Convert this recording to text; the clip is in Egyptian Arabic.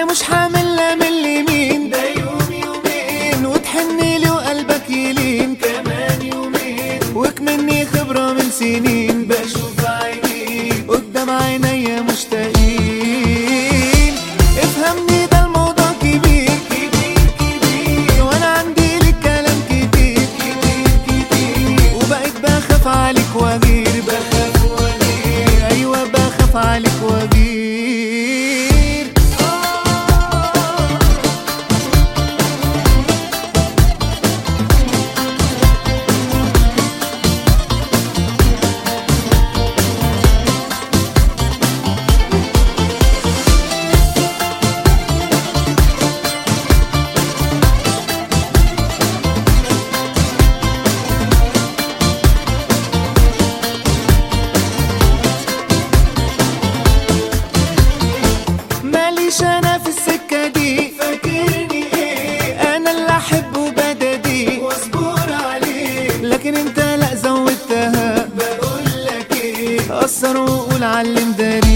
مش حامل لا من اليمين ده يوم يومين وتحني لي وقلبك يلين كمان يومين وكمني خبرة من سنين بشوف عينيك قدام عينيا مشتاقين افهمني ده الموضوع كبير كبير كبير وانا عندي لك كلام كتير كتير كتير وبقيت بخاف عليك واغير بخاف واغير ايوه بخاف عليك واغير ماليش انا في السكة دي فاكرني ايه انا اللي احبه بددي واصبر عليه لكن انت لا زودتها بقول لك ايه اثر وقول علم داري